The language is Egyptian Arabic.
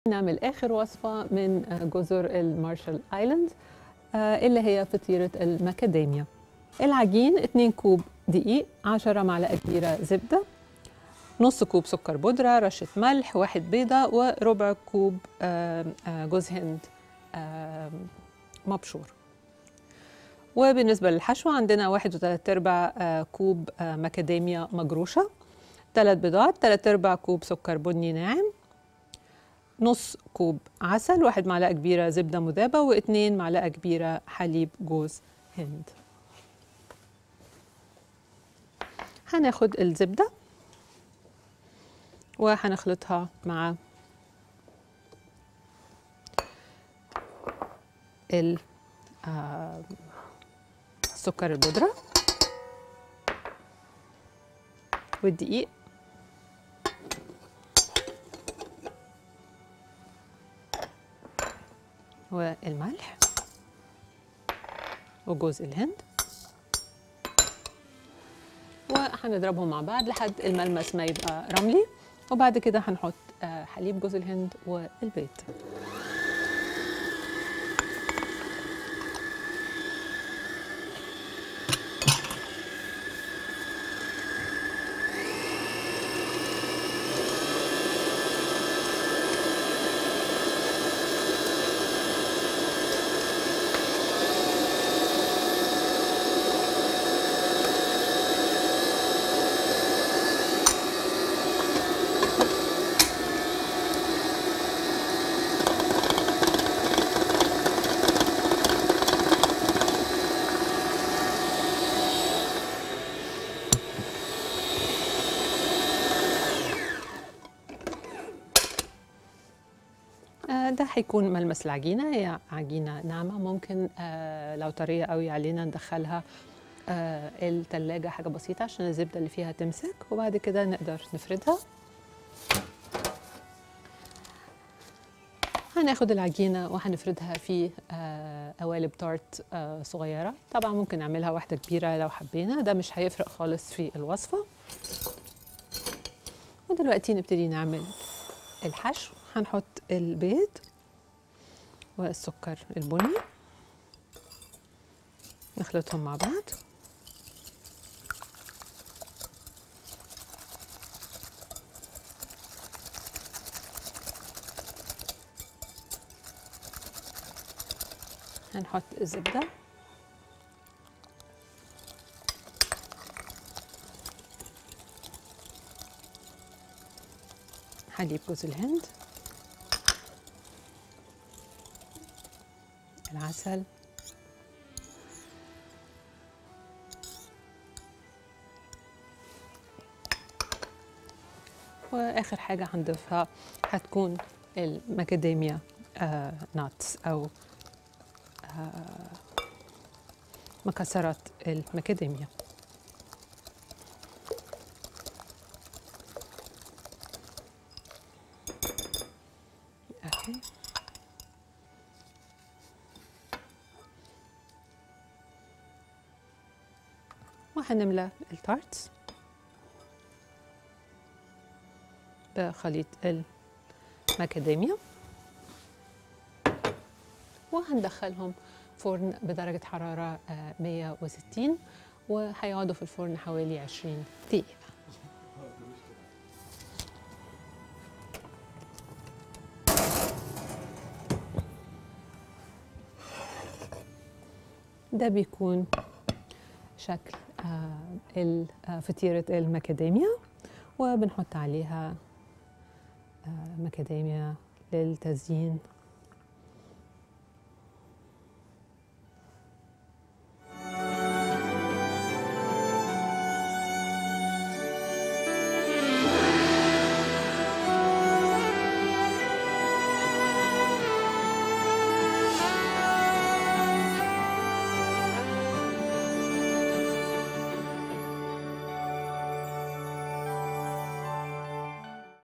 نعمل آخر وصفة من جزر المارشال آيلاند اللي هي فطيرة المكاداميا العجين 2 كوب دقيق 10 معلقة كبيرة زبدة نص كوب سكر بودرة رشة ملح واحد بيضة وربع كوب جوز هند مبشور وبالنسبة للحشو عندنا واحد وثلاث أرباع كوب مكاداميا مجروشة ثلاث بيضات ثلاث أرباع كوب سكر بني ناعم نص كوب عسل واحد معلقة كبيرة زبدة مذابة واثنين معلقة كبيرة حليب جوز هند هناخد الزبدة وهنخلطها مع السكر البودرة والدقيق والملح وجوز الهند وهنضربهم مع بعض لحد الملمس ما يبقى رملي وبعد كده هنحط حليب جوز الهند والبيض ده هيكون ملمس العجينه هي عجينه ناعمه ممكن آه لو طريه قوي علينا ندخلها آه التلاجة حاجه بسيطه عشان الزبده اللي فيها تمسك وبعد كده نقدر نفردها هناخد العجينه وهنفردها في آه قوالب تارت آه صغيره طبعا ممكن نعملها واحده كبيره لو حبينا ده مش هيفرق خالص في الوصفه ودلوقتي نبتدي نعمل الحشو هنحط البيض والسكر البني نخلطهم مع بعض هنحط الزبده حليب جوز الهند العسل واخر حاجه هنضيفها هتكون المكاداميا آه ناتس او آه مكسرات المكاداميا اوكي وهنملى التارتس بخليط المكاداميا وهندخلهم فرن بدرجة حرارة 160 وهيقعدوا في الفرن حوالي 20 دقيقة ده بيكون شكل فطيرة المكاداميا وبنحط عليها مكاداميا للتزيين